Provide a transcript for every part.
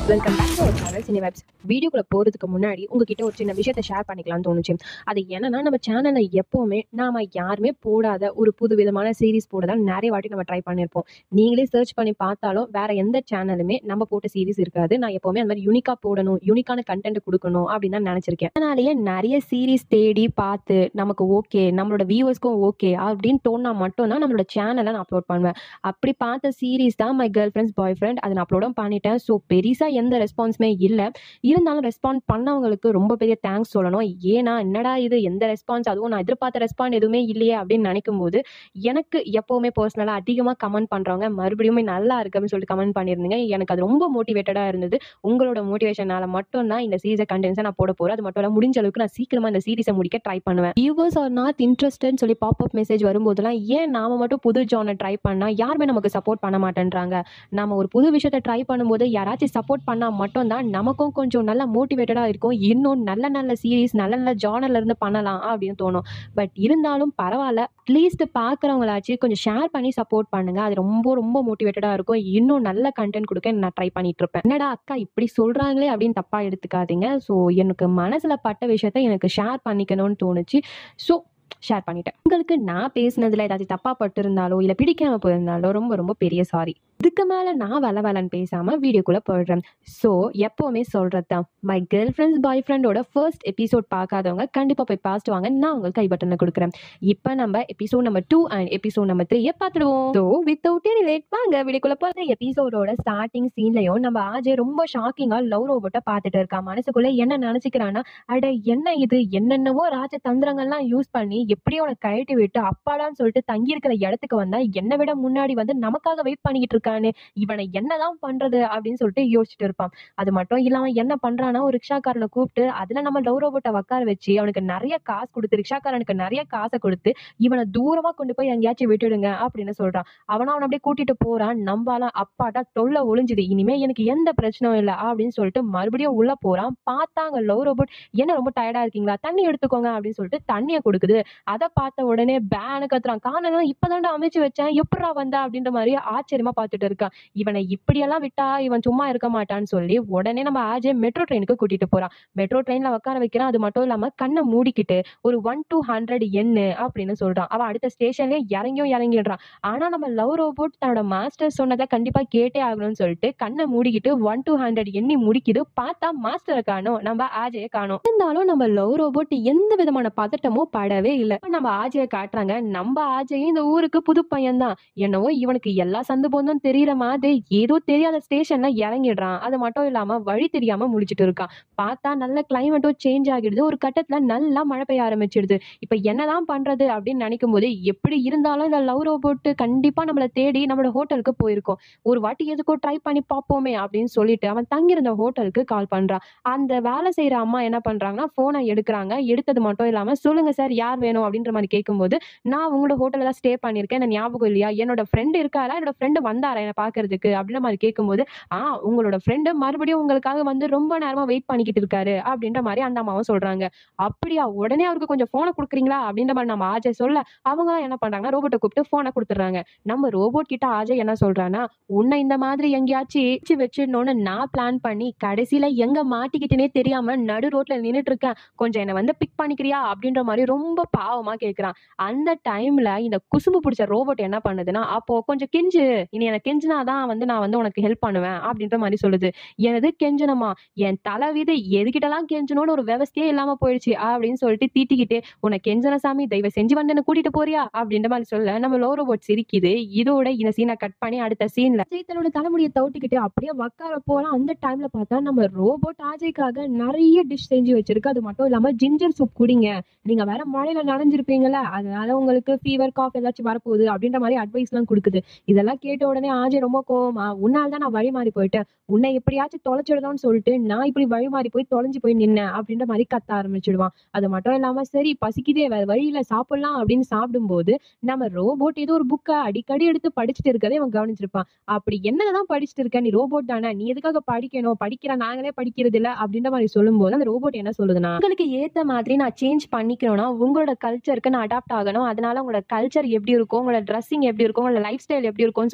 Welcome back to our channel cine vibes வீடியோக்குள்ள போகிறதுக்கு முன்னாடி உங்ககிட்ட ஒரு சின்ன விஷயத்தை ஷேர் பண்ணிக்கலாம்னு தோணுச்சு அது என்னன்னா நம்ம சேனலில் எப்போவுமே நாம யாருமே போடாத ஒரு புது விதமான சீரிஸ் போட தான் நிறைய வாட்டி நம்ம ட்ரை பண்ணியிருப்போம் நீங்களே சர்ச் பண்ணி பார்த்தாலும் வேற எந்த சேனலுமே நம்ம போட்ட சீரிஸ் இருக்காது நான் எப்போவுமே அந்த மாதிரி யூனிக்காக போடணும் யூனிக்கான கண்டென்ட் கொடுக்கணும் அப்படின்னு தான் நினச்சிருக்கேன் அதனாலேயே நிறைய சீரிஸ் தேடி பார்த்து நமக்கு ஓகே நம்மளோட வியூவர்ஸ்க்கும் ஓகே அப்படின்னு தோணா மட்டும் தான் நம்மளோட சேனலை நான் அப்லோட் பண்ணுவேன் அப்படி பார்த்த சீரிஸ் தான் my girl friends boy friend அதை நான் அப்லோடும் பண்ணிட்டேன் ஸோ பெருசாக எந்த ரெஸ்பான்ஸுமே இல்லை இருந்தாலும் ரெஸ்பாண்ட் பண்ணவங்களுக்கு ரொம்ப பெரிய தேங்க்ஸ் சொல்லணும் ஏன்னா என்னடா இது எந்த ரெஸ்பான்ஸ் அதுவும் நான் எதிர்பார்த்த ரெஸ்பாண்ட் எதுவுமே இல்லையே அப்படின்னு நினைக்கும் போது எனக்கு எப்போவுமே பர்சனலாக அதிகமாக கமெண்ட் பண்ணுறவங்க மறுபடியும் நல்லா இருக்கு அப்படின்னு சொல்லிட்டு கமெண்ட் பண்ணியிருந்தீங்க எனக்கு அது ரொம்ப மோட்டிவேட்டடாக இருந்தது உங்களோட மோட்டிவேஷனால மட்டும் தான் இந்த சீரிஸை கண்டென்ஸை நான் போட போகிறேன் அது மட்டும் இல்லை முடிஞ்ச அளவுக்கு நான் சீக்கிரமாக இந்த சீரிஸை முடிக்க ட்ரை பண்ணுவேன் வியூவர்ஸ் ஆர் நாட் இன்ட்ரெஸ்டட்னு சொல்லி பாப் அப் மெசேஜ் வரும்போதெல்லாம் ஏன் நாம மட்டும் புது ஜானை ட்ரை பண்ணால் யாருமே நமக்கு சப்போர்ட் பண்ண மாட்டேன்றாங்க நம்ம ஒரு புது விஷயத்தை ட்ரை பண்ணும்போது யாராச்சும் சப்போர்ட் பண்ணால் மட்டும்தான் நமக்கும் கொஞ்சம் நல்ல மோட்டிவேட்டடாக இருக்கும் இன்னும் நல்ல நல்ல சீரிஸ் நல்ல நல்ல ஜானர்ல இருந்து பண்ணலாம் அப்படின்னு தோணும் பட் இருந்தாலும் பரவாயில்ல அட்லீஸ்ட் பார்க்குறவங்களாச்சும் கொஞ்சம் ஷேர் பண்ணி சப்போர்ட் பண்ணுங்க அது ரொம்ப ரொம்ப மோட்டிவேட்டடாக இருக்கும் இன்னும் நல்ல கண்டென்ட் கொடுக்க நான் ட்ரை பண்ணிட்டு இருப்பேன் என்னடா அக்கா இப்படி சொல்கிறாங்களே அப்படின்னு தப்பாக எடுத்துக்காதீங்க ஸோ எனக்கு மனசில் பட்ட விஷயத்த எனக்கு ஷேர் பண்ணிக்கணும்னு தோணுச்சு ஸோ ஷேர் பண்ணிட்டேன் உங்களுக்கு நான் பேசுனதுல ஏதாச்சும் தப்பா பட்டிருந்தாலோ இல்லை பிடிக்காம போயிருந்தாலோ ரொம்ப ரொம்ப பெரிய சாரி இதுக்கு மேலே நான் வள வளன்னு பேசாமல் வீடியோக்குள்ளே போயிடுறேன் ஸோ எப்போவுமே சொல்கிறது தான் மை கேர்ள் ஃப்ரெண்ட்ஸ் பாய் ஃப்ரெண்டோட ஃபர்ஸ்ட் எபிசோட் பார்க்காதவங்க கண்டிப்பாக போய் பார்த்துட்டு வாங்க நான் உங்களுக்கு கை பட்டனை கொடுக்குறேன் இப்போ நம்ம episode number two and episode number த்ரீயை பார்த்துடுவோம் ஸோ வித்தவுட் எனி லேட் வாங்க வீடியோக்குள்ளே போகிற எபிசோடோட ஸ்டார்டிங் சீன்லையும் நம்ம ஆஜய் ரொம்ப ஷாக்கிங்காக லவ் ரோபோட்டை பார்த்துட்டு இருக்கா மனசுக்குள்ளே என்ன நினச்சிக்கிறான்னா அட என்ன இது என்னென்னவோ ராஜ தந்திரங்கள்லாம் யூஸ் பண்ணி எப்படியோ அவனை கழட்டி விட்டு அப்பாடான்னு சொல்லிட்டு தங்கி இருக்கிற இடத்துக்கு வந்தா என்னை விட முன்னாடி வந்து நமக்காக வெயிட் பண்ணிக்கிட்டு இருக்கானே இவனை என்னதான் பண்றது அப்படின்னு சொல்லிட்டு யோசிச்சுட்டு இருப்பான் அது மட்டும் இல்லாம என்ன பண்றான்னா ஒரு ரிக்ஷாக்காரனை கூப்பிட்டு அதுல நம்ம லவ் ரோபோட்டை உட்கார வச்சு அவனுக்கு நிறைய காசு கொடுத்து ரிக்ஷாக்காரனுக்கு நிறைய காசை கொடுத்து இவனை தூரமா கொண்டு போய் எங்கேயாச்சும் விட்டுடுங்க அப்படின்னு சொல்றான் அவனை அவனை அப்படியே கூட்டிட்டு போறான் நம்பால அப்பாட்டா தொல்லை ஒளிஞ்சுது இனிமே எனக்கு எந்த பிரச்சனையும் இல்லை அப்படின்னு சொல்லிட்டு மறுபடியும் உள்ள போறான் பார்த்தாங்க லவ் ரோபோட் என்ன ரொம்ப டயர்டா இருக்கீங்களா தண்ணி எடுத்துக்கோங்க அப்படின்னு சொல்லிட்டு தண்ணியை கொடுக்குது அதை பார்த்த உடனே பேனு கத்துறான் காரணம் இப்பதான்டா அமைச்சு வச்சேன் எப்படா வந்தா அப்படின்ற மாதிரி ஆச்சரியமா பார்த்துட்டு இருக்கான் இவனை இப்படியெல்லாம் விட்டா இவன் சும்மா இருக்க மாட்டான்னு சொல்லி உடனே நம்ம ஆஜே மெட்ரோ ட்ரெயினுக்கு கூட்டிட்டு போறான் மெட்ரோ ட்ரெயின்ல உட்கார வைக்கிறான் அது மட்டும் இல்லாம கண்ணை மூடிக்கிட்டு ஒரு ஒன் டூ ஹண்ட்ரட் என்ன அப்படின்னு சொல்றான் அவன் அடுத்த ஸ்டேஷன்லயே இறங்கியும் இறங்கிடுறான் ஆனா நம்ம லவ் ரோபோட் தன்னோட மாஸ்டர் சொன்னதை கண்டிப்பா கேட்டே ஆகணும்னு சொல்லிட்டு கண்ணை மூடிக்கிட்டு ஒன் டூ ஹண்ட்ரட் எண்ணி முடிக்குது பார்த்தா மாஸ்டரை காணும் நம்ம ஆஜையை காணும் இருந்தாலும் நம்ம லவ் ரோபோட் எந்த விதமான பதட்டமும் படவே இல்லை இப்ப நம்ம ஆஜையை காட்டுறாங்க நம்ம ஆஜையும் இந்த ஊருக்கு புது பையன் தான் என்னவோ இவனுக்கு எல்லா சந்து போந்தும் தெரியற மாதிரி ஏதோ தெரியாத ஸ்டேஷன்ல இறங்கிடுறான் அது மட்டும் இல்லாம வழி தெரியாம முடிச்சிட்டு இருக்கான் பார்த்தா நல்ல கிளைமேட்டும் சேஞ்ச் ஆகிடுது ஒரு கட்டத்துல நல்லா மழை பெய்ய ஆரம்பிச்சிடுது இப்ப என்னதான் பண்றது அப்படின்னு நினைக்கும் போது எப்படி இருந்தாலும் இந்த லவ் ரோபோட் கண்டிப்பா நம்மள தேடி நம்மளோட ஹோட்டலுக்கு போயிருக்கோம் ஒரு வாட்டி எதுக்கோ ட்ரை பண்ணி பார்ப்போமே அப்படின்னு சொல்லிட்டு அவன் தங்கியிருந்த ஹோட்டலுக்கு கால் பண்றான் அந்த வேலை செய்யற அம்மா என்ன பண்றாங்கன்னா போனை எடுக்கிறாங்க எடுத்தது மட்டும் இல்லாம சொல்லுங்க சார் யார் வேணும் அப்படின்ற மாதிரி கேட்கும்போது நான் உங்களோட ஹோட்டல்ல தான் ஸ்டே பண்ணியிருக்கேன் எனக்கு ஞாபகம் இல்லையா என்னோட ஃப்ரெண்டு இருக்காரா என்னோட ஃப்ரெண்டு வந்தாரா என்னை பாக்குறதுக்கு அப்படின்ற மாதிரி கேட்கும்போது ஆ உங்களோட ஃப்ரெண்டு மறுபடியும் உங்களுக்காக வந்து ரொம்ப நேரமா வெயிட் பண்ணிக்கிட்டு இருக்காரு அப்படின்ற மாதிரி அந்த அம்மாவும் சொல்றாங்க அப்படியா உடனே அவருக்கு கொஞ்சம் போனை கொடுக்குறீங்களா அப்படின்ற மாதிரி நம்ம ஆஜய் சொல்ல அவங்க என்ன பண்றாங்கன்னா ரோபோட்டை கூப்பிட்டு போனை கொடுத்துட்றாங்க நம்ம ரோபோட் கிட்ட ஆஜய் என்ன சொல்றான்னா உன்னை இந்த மாதிரி எங்கேயாச்சும் வச்சு வச்சிடணும்னு நான் பிளான் பண்ணி கடைசியில எங்க மாட்டிக்கிட்டேனே தெரியாம நடு ரோட்ல நின்னுட்டு இருக்கேன் கொஞ்சம் என்னை வந்து பிக் பண்ணிக்கிறியா அப்படின்ற மாதிரி ரொம்ப பாவமா கேக்குறான் அந்த டைம்ல இந்த குசும்பு பிடிச்ச ரோபோட் என்ன பண்ணுதுன்னா அப்போ கொஞ்சம் கெஞ்சு இனி எனக்கு கெஞ்சினாதான் வந்து நான் வந்து உனக்கு ஹெல்ப் பண்ணுவேன் அப்படின்ற மாதிரி சொல்லுது எனது கெஞ்சனமா என் தலைவிது எதுக்கிட்டலாம் கெஞ்சணும்னு ஒரு விவசாயே இல்லாம போயிடுச்சு அப்படின்னு சொல்லிட்டு தீட்டிக்கிட்டு உனக்கு கெஞ்சன சாமி தெய்வ செஞ்சு வந்து என்ன கூட்டிட்டு போறியா அப்படின்ற மாதிரி சொல்ல நம்ம லோ ரோபோட் சிரிக்குது இதோட இந்த சீனை கட் பண்ணி அடுத்த சீன்ல அஜய் தன்னோட தலைமுடியை தவிட்டுக்கிட்டு அப்படியே உட்கார போறான் அந்த டைம்ல பார்த்தா நம்ம ரோபோட் ஆஜய்க்காக நிறைய டிஷ் செஞ்சு வச்சிருக்கு அது மட்டும் இல்லாம ஜிஞ்சர் சூப் குடிங்க நீங்க வேற மழையில நனைஞ்சிருப்பீங்கல்ல அதனால உங்களுக்கு ஃபீவர் காஃப் ஏதாச்சும் வரப்போகுது அப்படின்ற மாதிரி அட்வைஸ் எல்லாம் கொடுக்குது இதெல்லாம் கேட்ட உடனே ஆஜய் ரொம்ப கோவமா உன்னால தான் நான் வழி மாறி போயிட்டேன் உன்னை எப்படியாச்சும் தொலைச்சிடுதான்னு சொல்லிட்டு நான் இப்படி வழி மாறி போய் தொலைஞ்சு போய் நின்னேன் அப்படின்ற மாதிரி கத்த ஆரம்பிச்சிடுவான் அது மட்டும் இல்லாம சரி பசிக்குதே வேற வழியில சாப்பிடலாம் அப்படின்னு சாப்பிடும்போது நம்ம ரோபோட் ஏதோ ஒரு புக்கை அடிக்கடி எடுத்து படிச்சுட்டு இருக்கதை அவன் கவனிச்சிருப்பான் அப்படி என்னதான் படிச்சுட்டு இருக்க நீ ரோபோட் தானே நீ எதுக்காக படிக்கணும் படிக்கிற நாங்களே படிக்கிறது இல்ல அப்படின்ற மாதிரி சொல்லும்போது அந்த ரோபோட் என்ன சொல்லுதுன்னா உங்களுக்கு ஏத்த மாதிரி நான் சேஞ்ச் பண்ணிக்கணும்னா உங்களோட கல்ச்சருக்கு நான் அடாப்ட் ஆகணும் அதனால உங்களோட கல்ச்சர் எப்படி இருக்கும் உங்களோட ட்ரெஸ்ஸிங் எப்படி இருக்கும் உங்களோட லைஃப் ஸ்டைல் எப்படி இருக்கும்னு சொல்லிட்டு படிச்சு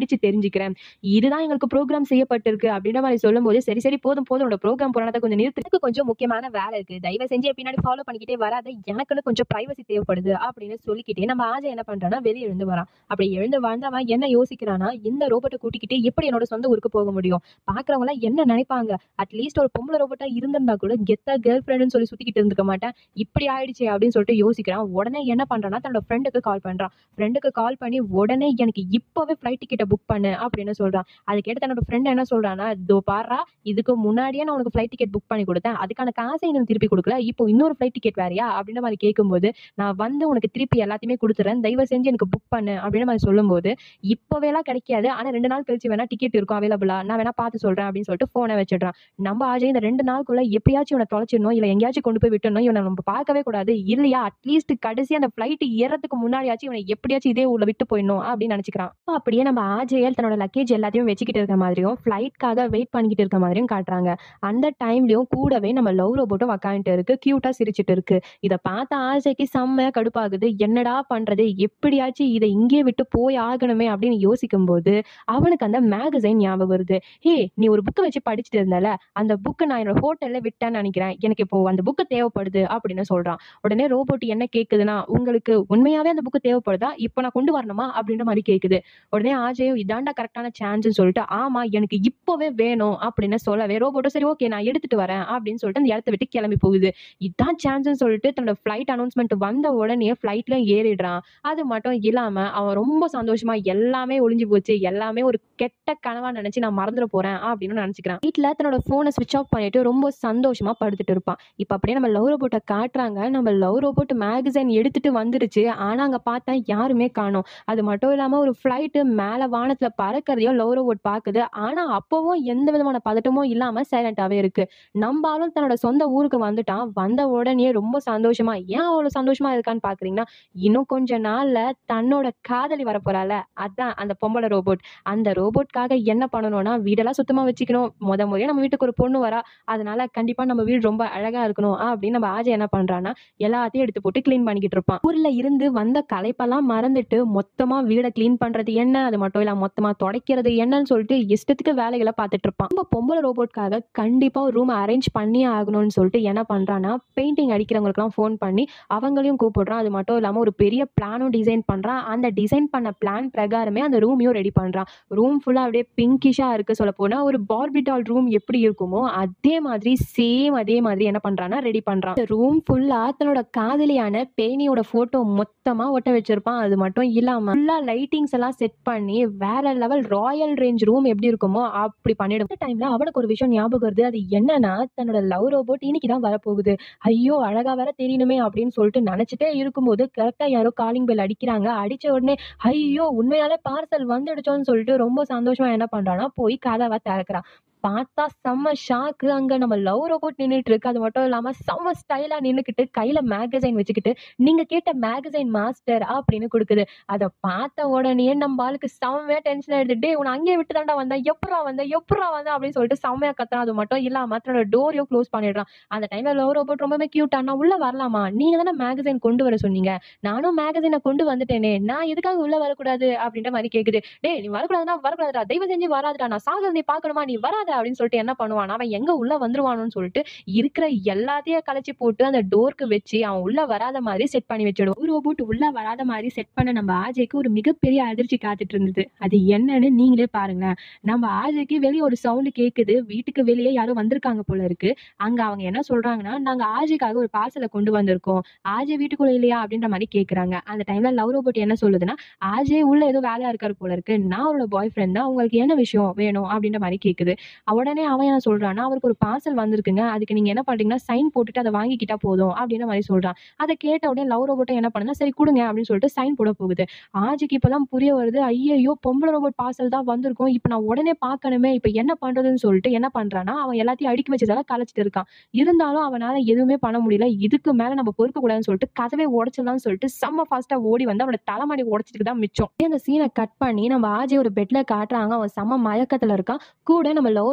படிச்சு தெரிஞ்சுக்கிறேன் இதுதான் எங்களுக்கு ப்ரோக்ராம் செய்யப்பட்டிருக்கு அப்படின்ற மாதிரி சொல்லும்போது சரி சரி போதும் போதும் உன்னோட ப்ரோக்ராம் போராட்டத்தை கொஞ்சம் நிறுத்து எனக்கு கொஞ்சம் முக்கியமான வேலை இருக்கு தயவு செஞ்சு என் பின்னாடி ஃபாலோ பண்ணிக்கிட்டே வராத எனக்குன்னு கொஞ்சம் பிரைவசி தேவைப்படுது அப்படின்னு சொல்லிக்கிட்டே நம்ம ஆஜை என்ன பண்றான்னா வெளியே எழுந்து வரான் அப்படி எழுந்து வாழ்ந்தவன் என்ன யோசிக்கிறானா இந்த ரோபோட்டை கூட்டிக்கிட்டு எப்படி என்னோட சொந்த ஊருக்கு போக முடியும் பாக்குறவங்க எல்லாம் என்ன நினைப்பாங்க அட்லீஸ்ட் ஒரு பொம்பளை ரோபோட்டா இருந்திருந்தா கூட கெத்தா கேர்ள் ஃப்ரெண்டுன்னு சொல்லி சுத்திக்கிட்டு இருந்துக்க மாட்டேன் இப்படி ஆயிடுச்சு அப்படின்னு சொல்லிட்டு யோசிக்கிறான் உடனே என்ன பண்றான்னா தன்னோட ஃப்ரெண்டுக்கு கால் பண்றான் ஃப்ரெண்டுக்கு கால் பண்ணி உடனே எனக்கு இப்பவே ஃபிளைட் டிக்கெட்டை புக் பண்ணு அப்படின்னு சொல்றான் அது கேட்டு தன்னோட ஃப்ரெண்ட் என்ன சொல்றான்னா இதோ பாரா இதுக்கு முன்னாடியே நான் உனக்கு ஃபிளைட் டிக்கெட் புக் பண்ணி கொடுத்தேன் அதுக்கான காசை எனக்கு திருப்பி கொடுக்கல இப்போ இன்னொரு ஃபிளைட் டிக்கெட் வேறையா அப்படின்ற மாதிரி கேட்கும்போது நான் வந்து உனக்கு திருப்பி எல்லாத்தையுமே கொடுத்துறேன் தயவு செஞ்சு எனக்கு புக் பண்ணு அப்படின்ற மாதிரி சொல்லும்போது இப்போவே எல்லாம் கிடைக்காது ஆனா ரெண்டு நாள் கழிச்சு வேணா டிக்கெட் இருக்கும் அவைலபிளா நான் வேணா பார்த்து சொல்றேன் அப்படின்னு சொல்லிட்டு போனை வச்சிடுறான் நம்ம ஆஜய் இந்த ரெண்டு நாளுக்குள்ள எப்படியாச்சும் இவனை தொலைச்சிடணும் இல்ல எங்கேயாச்சும் கொண்டு போய் விட்டணும் இவனை நம்ம பார்க்கவே கூடாது இல்லையா அட்லீஸ்ட் கடைசி அந்த ஃபிளைட் ஏறதுக்கு முன்னாடியாச்சும் இவனை எப்படியாச்சும் இதே ஊர்ல விட்டு போயிடணும் அப்படின்னு நினைச்சுக்கிறான் அப்ப அப்படியே நம்ம ஆஜேஎல் தன்னோட லக்கேஜ் எல்லாத்தையும் வச்சுக்கிட்டு இருக்க மாதிரியும் ஃபிளைட்காக வெயிட் பண்ணிக்கிட்டு இருக்க மாதிரியும் காட்டுறாங்க அந்த டைம்லயும் கூடவே நம்ம லவ் ரோபோட்டும் உக்காந்துட்டு இருக்கு கியூட்டா சிரிச்சிட்டு இருக்கு இதை பார்த்த ஆசைக்கு செம்ம கடுப்பாகுது என்னடா பண்றது எப்படியாச்சும் இதை இங்கே விட்டு போய் ஆகணுமே அப்படின்னு யோசிக்கும் போது அவனுக்கு அந்த மேகசைன் ஞாபகம் வருது ஹே நீ ஒரு புக்கை வச்சு படிச்சுட்டு இருந்தல அந்த புக்கை நான் என்னோட ஹோட்டல்ல விட்டேன்னு நினைக்கிறேன் எனக்கு இப்போ அந்த புக்கு தேவைப்படுது அப்படின்னு சொல்றான் உடனே ரோபோட் என்ன கேக்குதுன்னா உங்களுக்கு உண்மையாவே அந்த புக்கு தேவைப்படுதா இப்போ நான் கொண்டு வரணுமா அப்படின்ற மாதிரி கேக்குது உடனே ஆஜயும் இதாண்டா கரெக்டான சான்ஸ்னு சொல்லிட்டு ஆமா எனக்கு இப்பவே வேணும் அப்படின்னு சொல்லவே ரோபோட்டும் சரி ஓகே நான் எடுத்துட்டு வரேன் அப்படின்னு சொல்லிட்டு அந்த இடத்த விட்டு கிளம்பி போகுது இதான் சான்ஸ்னு சொல்லிட்டு தன்னோட ஃபிளைட் அனௌன்ஸ்மெண்ட் வந்த உடனே ஃபிளைட்ல ஏறிடுறான் அது மட்டும் இல்லாம அவன் ரொம்ப சந்தோஷமா எல்லாமே ஒளிஞ்சு போச்சு எல்லாமே ஒரு கெட்ட கனவா நினைச்சு நான் மறந்துட போறேன் அப்படின்னு நினைச்சுக்கிறான் வீட்டுல தன்னோட போனை சுவிச் ஆஃப் பண்ணிட்டு ரொம்ப சந்தோஷமா படுத்துட்டு இருப்பான் இப்ப அப்படியே நம்ம லவ் ரோபோட்டை காட்டுறாங்க நம்ம லவ் ரோபோட் மேகசைன் எடுத்துட்டு வந்துருச்சு ஆனா அங்க பார்த்தா யாருமே காணோம் அது மட்டும் இல்லாம ஒரு ஃபிளைட்டு மேல வானத்துல பறக்கிறதையும் லவ் ரோபோட் பாக்குது ஆனா அப்பவும் எந்த விதமான பதட்டமும் இல்லாம சைலண்டாவே இருக்கு நம்பாலும் தன்னோட சொந்த ஊருக்கு வந்துட்டான் வந்த உடனே ரொம்ப சந்தோஷமா ஏன் அவ்வளவு சந்தோஷமா இருக்கான்னு பாக்குறீங்கன்னா இன்னும் கொஞ்ச நாள்ல தன்னோட காதலி வரப்போறால அதான் அந்த பொம்பளை ரோபோட் அந்த ரோபோட்காக என்ன பண்ணணும்னா வீடெல்லாம் சுத்தமா வச்சுக்கணும் முத முறையா நம்ம வீட்டுக்கு ஒரு பொண்ணு வரா அதனால கண்டிப்பா நம்ம வீடு ரொம்ப அழகா இருக்கணும் அப்படின்னு நம்ம ஆஜய் என்ன பண்றான்னா எல்லாத்தையும் எடுத்து போட்டு க்ளீன் பண்ணிக்கிட்டு இருப்பான் ஊர்ல இருந்து வந்த களைப்பெல்லாம் மறந்துட்டு மொத்தமா வீடை க்ளீன் பண்றது என்ன அது மட்டும் இல்லாம மொத்தமா துடைக்கிறது என்னன்னு சொல்லிட்டு இஷ்டத்துக்கு வேலைகளை பார்த்துட்டு இருப்பான் நம்ம பொம்பளை ரோபோட்காக கண்டிப்பா ஒரு ரூம் அரேஞ்ச் பண்ணி ஆகணும்னு சொல்லிட்டு என்ன பண்றான்னா பெயிண்டிங் அடிக்கிறவங்களுக்குலாம் ஃபோன் பண்ணி அவங்களையும் கூப்பிடுறான் அது மட்டும் இல்லாம ஒரு பெரிய பிளானும் டிசைன் பண்றான் அந்த டிசைன் பண்ண பிளான் பிரகாரமே அந்த ரூமையும் ரெடி பண்றான் ரூம் ஃபுல்லா அப்படியே பிங்கிஷா இருக்கு சொல்ல போனா ஒரு பார்பிடால் ரூம் எப்படி இருக்குமோ அதே மாதிரி சேம் அதே மாதிரி என்ன பண்றான்னா ரெடி பண்றான் ரூம் ஃபுல்லா தன்னோட காதலியான பேனியோட போட்டோ மொத்தமா ஒட்ட வச்சிருப்பான் அது மட்டும் இல்லாம ஃபுல்லா லைட்டிங்ஸ் எல்லாம் செட் பண்ணி வேற லெவல் ராயல் ரேஞ்ச் ரூம் எப்படி இருக்குமோ அப்படி பண்ணிடும் அந்த டைம்ல அவனுக்கு ஒரு விஷயம் ஞாபகம் வருது அது என்னன்னா தன்னோட லவ் ரோபோட் இன்னைக்கு தான் வரப்போகுது ஐயோ அழகா வேற தெரியணுமே அப்படின்னு சொல்லிட்டு நினைச்சிட்டே இருக்கும்போது கரெக்டா யாரோ காலிங் பெல் அடிக்கிறாங்க அடிச்ச உடனே ஐயோ உண்மையாலே பார்சல் வந்துடுச்சோன்னு சொல்லிட்டு ரொம்ப சந்தோஷமா என்ன பண்றான்னா போய் கதவை திறக்கிறான் பார்த்தா செம்ம ஷாக்கு அங்க நம்ம லவ் ரோபோட் நின்றுட்டு இருக்கு அது மட்டும் இல்லாம செம்ம ஸ்டைலா நின்னுக்கிட்டு கையில மேகசைன் வச்சுக்கிட்டு நீங்க கேட்ட மேகசைன் மாஸ்டர் அப்படின்னு கொடுக்குது அதை பார்த்த உடனே நம்ம ஆளுக்கு செம்மையா டென்ஷன் ஆயிடுது டே உன்னை அங்கேயே விட்டு தாண்டா வந்தேன் எப்படா வந்த எப்படா வந்த அப்படின்னு சொல்லிட்டு செம்மையா கத்துறான் அது மட்டும் இல்லாம தன்னோட டோரையும் க்ளோஸ் பண்ணிடுறான் அந்த டைம்ல லவ் ரோபோட் ரொம்பவே கியூட்டா நான் உள்ள வரலாமா நீங்க தானே மேகசைன் கொண்டு வர சொன்னீங்க நானும் மேகசைனை கொண்டு வந்துட்டேனே நான் எதுக்காக உள்ள வரக்கூடாது அப்படின்ற மாதிரி கேக்குது டேய் நீ வரக்கூடாதுன்னா வரக்கூடாதுடா தயவு செஞ்சு வராதுடா நான் சாகிறது நீ பார்க்கணுமா நீ வராத அப்படின்னு சொல்லிட்டு என்ன பண்ணுவான் அவன் எங்க உள்ள வந்துருவானோன்னு சொல்லிட்டு இருக்கிற எல்லாத்தையும் கலைச்சி போட்டு அந்த டோருக்கு வச்சு அவன் உள்ள வராத மாதிரி செட் பண்ணி வச்சிடும் ஒரு ரோபோட் உள்ள வராத மாதிரி செட் பண்ண நம்ம ஆஜய்க்கு ஒரு மிகப்பெரிய அதிர்ச்சி காத்துட்டு இருந்தது அது என்னன்னு நீங்களே பாருங்களேன் நம்ம ஆஜய்க்கு வெளியே ஒரு சவுண்டு கேக்குது வீட்டுக்கு வெளியே யாரோ வந்திருக்காங்க போல இருக்கு அங்க அவங்க என்ன சொல்றாங்கன்னா நாங்க ஆஜய்க்காக ஒரு பார்சலை கொண்டு வந்திருக்கோம் ஆஜய் வீட்டுக்குள்ள இல்லையா அப்படின்ற மாதிரி கேக்குறாங்க அந்த டைம்ல லவ் ரோபோட் என்ன சொல்லுதுன்னா ஆஜய் உள்ள ஏதோ வேலையா இருக்காரு போல இருக்கு நான் அவரோட பாய் ஃப்ரெண்ட் தான் உங்களுக்கு என்ன விஷயம் வேணும் அப்படின்ற மாதிரி கேக்குது உடனே அவன் என்ன சொல்றான்னா அவருக்கு ஒரு பார்சல் வந்திருக்குங்க அதுக்கு நீங்க என்ன பண்றீங்கன்னா சைன் போட்டுட்டு அதை வாங்கிக்கிட்டா போதும் அப்படின்ற மாதிரி சொல்றான் அதை கேட்ட உடனே லவ் ரோபோட்டை என்ன பண்ணுன்னா சரி கொடுங்க அப்படின்னு சொல்லிட்டு சைன் போட போகுது ஆஜிக்கு இப்பதான் புரிய வருது ஐயோ பொம்பளை ரோபோட் பார்சல் தான் வந்திருக்கும் இப்போ நான் உடனே பார்க்கணுமே இப்போ என்ன பண்றதுன்னு சொல்லிட்டு என்ன பண்றான்னா அவன் எல்லாத்தையும் அடுக்கி வச்சதெல்லாம் கலைச்சிட்டு இருக்கான் இருந்தாலும் அவனால எதுவுமே பண்ண முடியல இதுக்கு மேல நம்ம பொறுக்க கூடாதுன்னு சொல்லிட்டு கதவை உடைச்சிடலாம்னு சொல்லிட்டு செம்ம ஃபாஸ்டா ஓடி வந்து அவனோட தலைமாடி உடைச்சிட்டு தான் மிச்சம் அந்த சீனை கட் பண்ணி நம்ம ஆஜி ஒரு பெட்ல காட்டுறாங்க அவன் செம்ம மயக்கத்துல இருக்கான் கூட நம்ம லவ்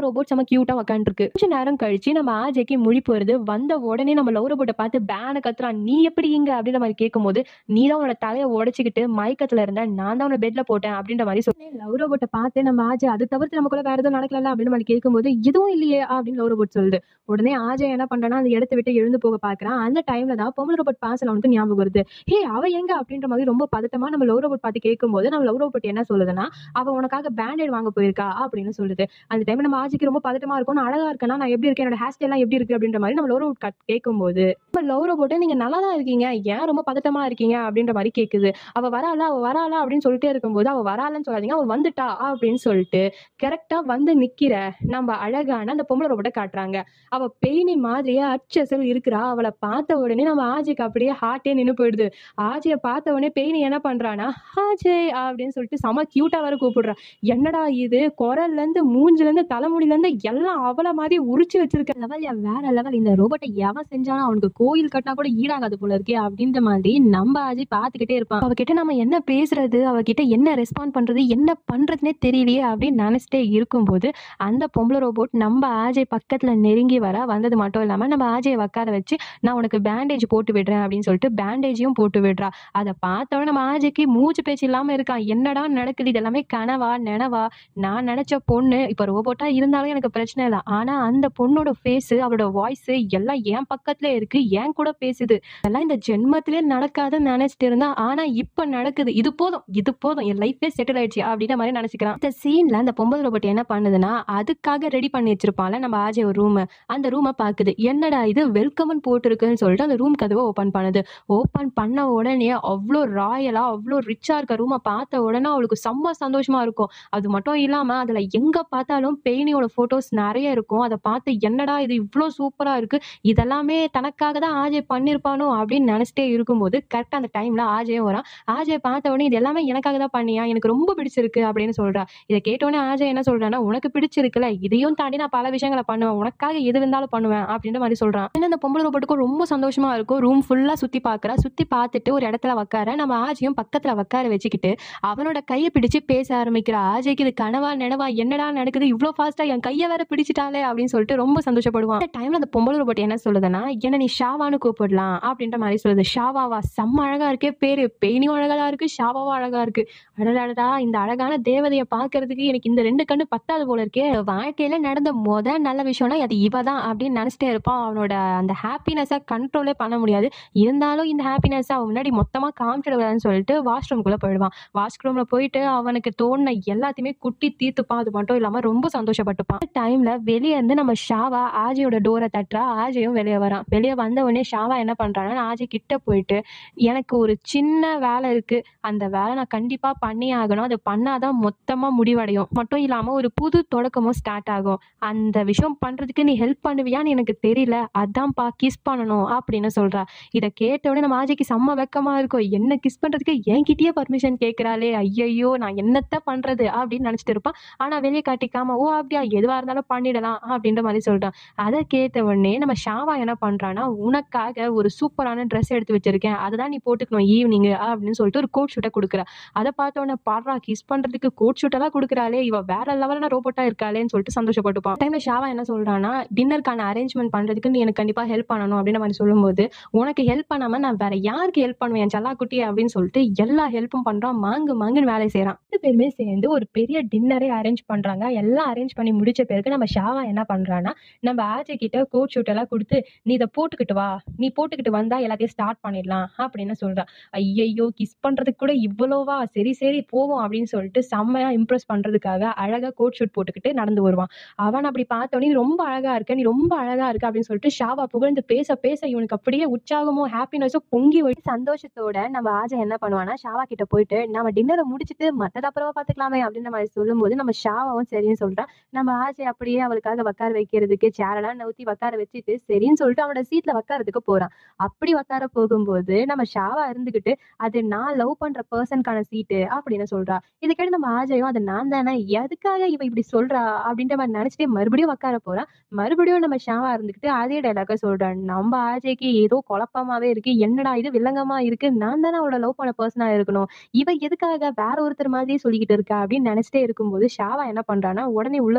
ரோபோட் செம கியூட்டா உக்காந்துருக்கு கொஞ்ச நேரம் கழிச்சு நம்ம ஆஜைக்கு முழிப்பு வருது வந்த உடனே நம்ம லவ் ரோபோட்டை பார்த்து பேன கத்துறான் நீ எப்படி இங்க அப்படின்ற மாதிரி கேட்கும்போது நீ தான் உன்னோட தலையை உடைச்சிக்கிட்டு மயக்கத்துல இருந்த நான் தான் உன்னை பெட்ல போட்டேன் அப்படின்ற மாதிரி சொல்லி லவ் ரோபோட்டை பார்த்து நம்ம ஆஜை அது தவிர்த்து நமக்குள்ள வேற எதுவும் நடக்கல அப்படின்னு மாதிரி கேட்கும்போது இதுவும் இல்லையே அப்படின்னு லவ் ரோபோட் சொல்லுது உடனே ஆஜய் என்ன பண்றான்னா அந்த இடத்த விட்டு எழுந்து போக பாக்குறான் அந்த டைம்ல தான் பொம்பளை ரோபோட் பாசல் அவனுக்கு ஞாபகம் வருது ஹே அவ எங்க அப்படின்ற மாதிரி ரொம்ப பதட்டமா நம்ம லவ் ரோபோட் பார்த்து கேட்கும்போது நம்ம லவ் ரோபோட் என்ன சொல்லுதுன்னா அவ உனக்காக பேண்டேட் வாங்க போயிருக்கா அப்படின்னு சொல்லுது அந்த டைம்ல நம்ம ஆஜிக்கு ரொம்ப பதட்டமா இருக்கும் நான் அழகா இருக்கேனா நான் எப்படி இருக்கேன் என்னோட ஹேர் ஸ்டைல் எல்லாம் எப்படி இருக்கு அப்படின்ற மாதிரி நம்ம லவ் ரோபோட் கட் கேட்கும்போது நம்ம லவ் ரோபோட்டை நீங்க நல்லா தான் இருக்கீங்க ஏன் ரொம்ப பதட்டமா இருக்கீங்க அப்படின்ற மாதிரி கேக்குது அவ வராளா அவ வராளா அப்படின்னு சொல்லிட்டே இருக்கும்போது அவ வராளன்னு சொல்லாதீங்க அவ வந்துட்டா அப்படின்னு சொல்லிட்டு கரெக்டா வந்து நிக்கிற நம்ம அழகான அந்த பொம்பளை ரோபோட்டை காட்டுறாங்க அவ பெயினி மாதிரியே அச்சசல் இருக்கிறா அவளை பார்த்த உடனே நம்ம ஆஜிக்கு அப்படியே ஹார்ட்டே நின்று போயிடுது ஆஜியை பார்த்த உடனே பெயினி என்ன பண்றானா ஆஜய் அப்படின்னு சொல்லிட்டு செம கியூட்டா வர கூப்பிடுறா என்னடா இது குரல்ல இருந்து மூஞ்சில இருந்து தலைமுடியில இருந்து எல்லாம் அவள மாதிரி உரிச்சு வச்சிருக்க லெவல் வேற லெவல் இந்த ரோபோட்டை எவன் செஞ்சாலும் அவனுக்கு கோயில் கட்டினா கூட ஈடாகாது போல இருக்கே அப்படின்ற மாதிரி நம்ம ஆஜி பார்த்துக்கிட்டே இருப்பான் அவகிட்ட நம்ம என்ன பேசுறது அவகிட்ட என்ன ரெஸ்பாண்ட் பண்றது என்ன பண்றதுனே தெரியலையே அப்படின்னு நினைச்சிட்டே இருக்கும்போது அந்த பொம்பளை ரோபோட் நம்ம ஆஜை பக்கத்துல நெருங்கி வர வந்தது மட்டும் இல்லாம நம்ம ஆஜையை உட்கார வச்சு நான் உனக்கு பேண்டேஜ் போட்டு விடுறேன் அப்படின்னு சொல்லிட்டு பேண்டேஜையும் போட்டு விடுறா அதை பார்த்தோன்னே நம்ம ஆஜைக்கு மூச்சு பேச்சு இல்லாம இருக்கான் என்னடா நடக்குது இது எல்லாமே கனவா நினவா நான் நினைச்ச பொண்ணு இப்ப ரோபோட்டா இருந்தாலும் எனக்கு பிரச்சனை இல்லை ஆனா அந்த பொண்ணோட ஃபேஸ் அவளோட வாய்ஸ் எல்லாம் என் பக்கத்துல இருக்கு என் கூட பேசுது அதெல்லாம் இந்த ஜென்மத்திலே நடக்காதுன்னு நினைச்சிட்டு இருந்தா ஆனா இப்ப நடக்குது இது போதும் இது போதும் என் லைஃபே செட்டில் ஆயிடுச்சு அப்படின்ற மாதிரி நினைச்சுக்கிறான் இந்த சீன்ல அந்த பொம்பளை ரோபோட் என்ன பண்ணுதுன்னா அதுக்காக ரெடி பண்ணி வச்சிருப்பான்ல நம்ம ஆஜே ஒரு ரூம் அந்த ரூமை பாக்குது என்னடா இது வெல்கம்னு போட்டிருக்குன்னு சொல்லிட்டு அந்த ரூம் கதவை ஓபன் பண்ணுது ஓபன் பண்ண உடனே அவ்வளோ ராயலா அவ்வளோ ரிச்சா இருக்க ரூமை பார்த்த உடனே அவளுக்கு செம்ம சந்தோஷமா இருக்கும் அது மட்டும் இல்லாம அதுல எங்க பார்த்தாலும் பெயினியோட போட்டோஸ் நிறைய இருக்கும் அதை பார்த்து என்னடா இது இவ்வளோ சூப்பரா இருக்கு இதெல்லாமே தனக்காக தான் ஆஜய் பண்ணியிருப்பானோ அப்படின்னு நினைச்சிட்டே இருக்கும்போது கரெக்டாக அந்த டைம்ல ஆஜயும் வரான் ஆஜய் பார்த்த உடனே இது எல்லாமே எனக்காக தான் பண்ணியா எனக்கு ரொம்ப பிடிச்சிருக்கு அப்படின்னு சொல்றா இதை கேட்டோடனே ஆஜய் என்ன சொல்றான்னா உனக்கு பிடிச்சிருக்குல்ல இதையும் தாண்டி நான் பல விஷயங்களை பண்ணுவேன் உனக்காக எது இருந்தாலும் பண்ணுவேன் அப்படின்ற மாதிரி சொல்றான் ஏன்னா அந்த பொம்பளை ரோபோட்டுக்கும் ரொம்ப சந்தோஷமா இருக்கும் ரூம் ஃபுல்லா சுத்தி பார்க்கறா சுத்தி பார்த்துட்டு ஒரு இடத்துல உட்கார நம்ம ஆஜையும் பக்கத்துல உட்கார வச்சுக்கிட்டு அவனோட கையை பிடிச்சு பேச ஆரம்பிக்கிறா ஆஜய்க்கு இது கனவா நினவா என்னடா நடக்குது இவ்வளோ ஃபாஸ்டா என் கையை வேற பிடிச்சிட்டாலே அப்படின்னு சொல்லிட்டு ரொம்ப சந்தோஷப்படுவான் அந்த டைம்ல அந்த பொம்பளை ரோபோட் என்ன சொல்லுதுன்னா என்ன நீ ஷாவான்னு கூப்பிடலாம் அப்படின்ற மாதிரி சொல்லுது ஷாவாவா செம்ம அழகா இருக்கே பேரு பெயினியும் அழகா இருக்கு ஷாவாவும் அழகா இருக்கு அடடா இந்த அழகான தேவதையை பார்க்கறதுக்கு எனக்கு இந்த ரெண்டு கண்ணு பத்தாது போல இருக்கே வாழ்க்கையில நடந்த முத நல்ல விஷயம்னா அது இவ தான் அப்படின்னு நினைச்சிட்டே இருப்பான் அவனோட அந்த ஹாப்பினஸை கண்ட்ரோலே பண்ண முடியாது இருந்தாலும் இந்த ஹாப்பினஸ் அவன் முன்னாடி மொத்தமா காமிச்சிடக்கூடாதுன்னு சொல்லிட்டு வாஷ்ரூம்குள்ள போயிடுவான் வாஷ்ரூம்ல போயிட்டு அவனுக்கு தோணுன எல்லாத்தையுமே குட்டி தீர்த்துப்பான் அது மட்டும் இல்லாம ரொம்ப சந்தோஷப்பட்டுப்பான் டைம்ல வெளியே இருந்து நம்ம ஷாவா ஆஜியோட டோரை தட்டுறா ஆஜியும் வெளியே வரான் வெளியே வந்த உடனே ஷாவா என்ன பண்றான்னா ஆஜி கிட்ட போயிட்டு எனக்கு ஒரு சின்ன வேலை இருக்கு அந்த வேலை நான் கண்டிப்பா பண்ணி ஆகணும் அது பண்ணாதான் மொத்தமா முடிவடையும் மட்டும் இல்லாம ஒரு புது தொடக்கமும் ஸ்டார்ட் ஆகும் அந்த விஷயம் பண்றதுக்கு நீ ஹெல்ப் பண்ணுவியான்னு எனக்கு தெரியல அதான்ப்பா கிஸ் பண்ணணும் அப்படின்னு சொல்றா இதை கேட்ட உடனே நம்ம ஆஜிக்கு செம்ம வெக்கமா இருக்கும் என்ன கிஸ் பண்றதுக்கு என்கிட்டயே பர்மிஷன் கேட்கிறாளே ஐயையோ நான் என்னத்த பண்றது அப்படின்னு நினைச்சிட்டு இருப்பான் ஆனா வெளியே காட்டிக்காம ஓ அப்படியா எதுவா இருந்தாலும் பண்ணிடலாம் அப்படின்ற மாதிரி சொல்றான் அதை கேட்ட உடனே நம்ம ஷாவா என்ன பண்றான்னா உனக்காக ஒரு சூப்பரான ட்ரெஸ் எடுத்து வச்சிருக்கேன் அதை தான் நீ போட்டுக்கணும் ஈவினிங் அப்படின்னு சொல்லிட்டு ஒரு கோட் ஷூட்டை கொடுக்குறா அதை பார்த்த உடனே பாடுறா கிஸ் பண்றதுக்கு கோட் ஷூட்டெல்லாம் கொடுக்குறாளே இவ வேற லெவலான ரோபோட்டா இருக்காளேன்னு சொல்லிட்டு சந்தோஷப்பட்டுப்பான் டைம்ல ஷாவா என்ன சொல்றான்னா டின்னருக்கான அரேஞ்ச்மெண்ட் பண்றதுக்கு நீ எனக்கு கண்டிப்பா ஹெல்ப் பண்ணணும் அப்படின்ற மாதிரி சொல்லும்போது உனக்கு ஹெல்ப் பண்ணாம நான் வேற யாருக்கு ஹெல்ப் பண்ணுவேன் சல்லா குட்டி அப்படின்னு சொல்லிட்டு எல்லா ஹெல்ப்பும் பண்றான் மாங்கு மாங்குன்னு வேலை செய்யறான் ரெண்டு பேருமே சேர்ந்து ஒரு பெரிய டின்னரே அரேஞ்ச் பண்றாங்க எல்லாம் அரேஞ்ச் பண்ணி முடிச்ச பிறகு நம்ம ஷாவா என்ன பண்றான்னா நம்ம ஆஜி கிட்ட கோட் ஷூட் எல்லாம் கொடுத்து நீ இதை போட்டுக்கிட்டு வா நீ போட்டுக்கிட்டு வந்தா எல்லாத்தையும் ஸ்டார்ட் பண்ணிடலாம் அப்படின்னு சொல்றா ஐயையோ கிஸ் பண்றதுக்கு கூட இவ்வளோவா சரி சரி போவோம் அப்படின்னு சொல்லிட்டு செம்மையா இம்ப்ரெஸ் பண்றதுக்காக அழகா கோட் ஷூட் போட்டுக்கிட்டு நடந்து வருவான் அவன் அப்படி பார்த்தோன்னே நீ ரொம்ப அழகா இருக்க நீ ரொம்ப அழகா இருக்க அப்படின்னு சொல்லிட்டு ஷாவா புகழ்ந்து பேச பேச இவனுக்கு அப்படியே உற்சாகமும் ஹாப்பினஸும் பொங்கி வழி சந்தோஷத்தோட நம்ம ஆஜா என்ன பண்ணுவானா ஷாவா கிட்ட போயிட்டு நம்ம டின்னரை முடிச்சிட்டு மத்தத அப்புறமா பாத்துக்கலாமே அப்படின்ற மாதிரி சொல்லும்போது நம்ம ஷாவாவும் சரின்னு சொல்றான் நம்ம ஆஜை அப்படியே அவளுக்காக உட்கார வைக்கிறதுக்கு சேரெல்லாம் நவுத்தி உட்கார வச்சுட்டு சரின்னு சொல்லிட்டு அவனோட சீட்ல உட்காரதுக்கு போறான் அப்படி உட்கார போகும்போது நம்ம ஷாவா இருந்துகிட்டு அது நான் லவ் பண்ற பர்சனுக்கான சீட்டு அப்படின்னு சொல்றா இதை கேட்டு நம்ம ஆஜையும் அது நான் தானே எதுக்காக இவ இப்படி சொல்றா அப்படின்ற மாதிரி நினைச்சிட்டு மறுபடியும் உட்கார போறா மறுபடியும் நம்ம ஷாவா இருந்துகிட்டு அதே டைலாக சொல்றான் நம்ம ஆஜைக்கு ஏதோ குழப்பமாவே இருக்கு என்னடா இது வில்லங்கமா இருக்கு நான் தானே அவளோட லவ் பண்ண பர்சனா இருக்கணும் இவ எதுக்காக வேற ஒருத்தர் மாதிரியே சொல்லிக்கிட்டு இருக்கா அப்படின்னு நினைச்சிட்டே இருக்கும்போது ஷாவா என்ன பண்றான்னா உடனே உள்ள